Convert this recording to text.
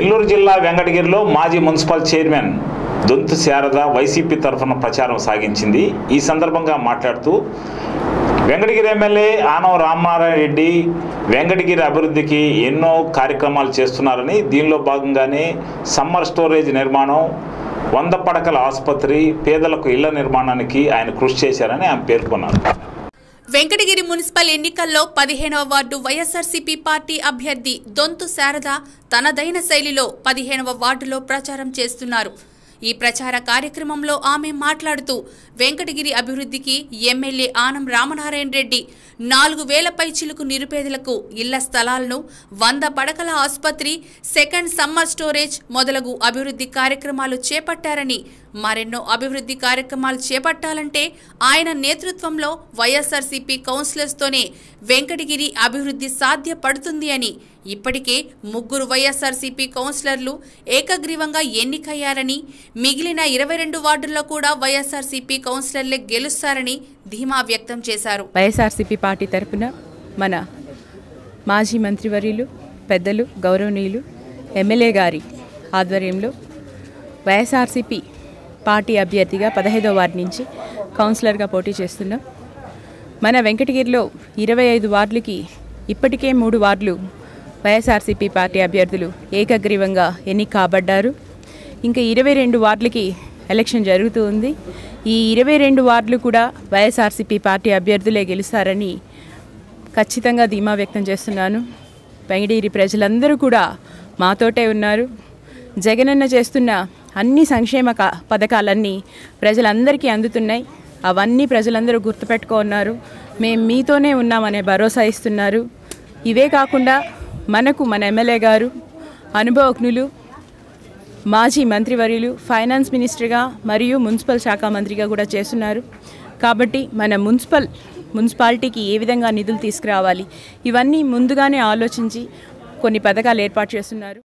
నెల్లూరు జిల్లా వెంకటగిరిలో మాజీ మున్సిపల్ చైర్మన్ దొంతు శారద వైసీపీ తరఫున ప్రచారం సాగించింది ఈ సందర్భంగా మాట్లాడుతూ వెంకటగిరి ఎమ్మెల్యే ఆనవ రామనారాయణ రెడ్డి వెంకటగిరి అభివృద్ధికి ఎన్నో కార్యక్రమాలు చేస్తున్నారని దీనిలో భాగంగానే సమ్మర్ స్టోరేజ్ నిర్మాణం వంద పడకల ఆసుపత్రి పేదలకు ఇళ్ల నిర్మాణానికి ఆయన కృషి చేశారని ఆయన పేర్కొన్నారు వెంకటగిరి మున్సిపల్ ఎన్నికల్లో పదిహేనవ వార్డు వైఎస్ఆర్సీపీ పార్టీ అభ్యర్థి దొంతు శారద తనదైన శైలిలో పదిహేనవ వార్డులో ప్రచారం చేస్తున్నారు ఈ ప్రచార కార్యక్రమంలో ఆమె మాట్లాడుతూ వెంకటగిరి అభివృద్ధికి ఎమ్మెల్యే ఆనం రామనారాయణ రెడ్డి నాలుగు వేలపై చిలుకు నిరుపేదలకు ఇళ్ల స్థలాలను వంద పడకల ఆసుపత్రి సెకండ్ సమ్మర్ స్టోరేజ్ మొదలగు అభివృద్ధి కార్యక్రమాలు చేపట్టారని మరెన్నో అభివృద్ధి కార్యక్రమాలు చేపట్టాలంటే ఆయన నేతృత్వంలో వైఎస్ఆర్సీపీ కౌన్సిలర్స్తోనే వెంకటగిరి అభివృద్ధి సాధ్యపడుతుంది అని ఇప్పటికే ముగ్గురు వైఎస్ఆర్సీపీ కౌన్సిలర్లు ఏకగ్రీవంగా ఎన్నికయ్యారని మిగిలిన ఇరవై రెండు వార్డుల్లో కూడా వైఎస్ఆర్సీపీ కౌన్సిలర్లే గెలుస్తారని ధీమా వ్యక్తం చేశారు వైఎస్ఆర్సీపీ పార్టీ తరపున మన మాజీ మంత్రివర్యులు పెద్దలు గౌరవనీయులు ఎమ్మెల్యే గారి ఆధ్వర్యంలో వైఎస్ఆర్సీపీ పార్టీ అభ్యర్థిగా పదహైదో వార్డు నుంచి కౌన్సిలర్గా పోటీ చేస్తున్నాం మన వెంకటగిరిలో ఇరవై ఐదు వార్డులకి ఇప్పటికే మూడు వార్డులు వైఎస్ఆర్సీపీ పార్టీ అభ్యర్థులు ఏకగ్రీవంగా ఎన్నిక కాబడ్డారు ఇంకా ఇరవై రెండు వార్డులకి ఎలక్షన్ జరుగుతూ ఉంది ఈ ఇరవై రెండు వార్డులు కూడా వైఎస్ఆర్సీపీ పార్టీ అభ్యర్థులే గెలుస్తారని ఖచ్చితంగా ధీమా వ్యక్తం చేస్తున్నాను వెంకటగిరి ప్రజలందరూ కూడా మాతోటే ఉన్నారు జగనన్న చేస్తున్న అన్ని సంక్షేమ క- పథకాలన్నీ ప్రజలందరికీ అందుతున్నాయి అవన్నీ ప్రజలందరూ గుర్తుపెట్టుకున్నారు మేము మీతోనే ఉన్నామనే భరోసా ఇస్తున్నారు ఇవే కాకుండా మనకు మన ఎమ్మెల్యే గారు అనుభవజ్ఞులు మాజీ మంత్రివర్యులు ఫైనాన్స్ మినిస్టర్గా మరియు మున్సిపల్ శాఖ మంత్రిగా కూడా చేస్తున్నారు కాబట్టి మన మున్సిపల్ మున్సిపాలిటీకి ఏ విధంగా నిధులు తీసుకురావాలి ఇవన్నీ ముందుగానే ఆలోచించి కొన్ని పథకాలు ఏర్పాటు చేస్తున్నారు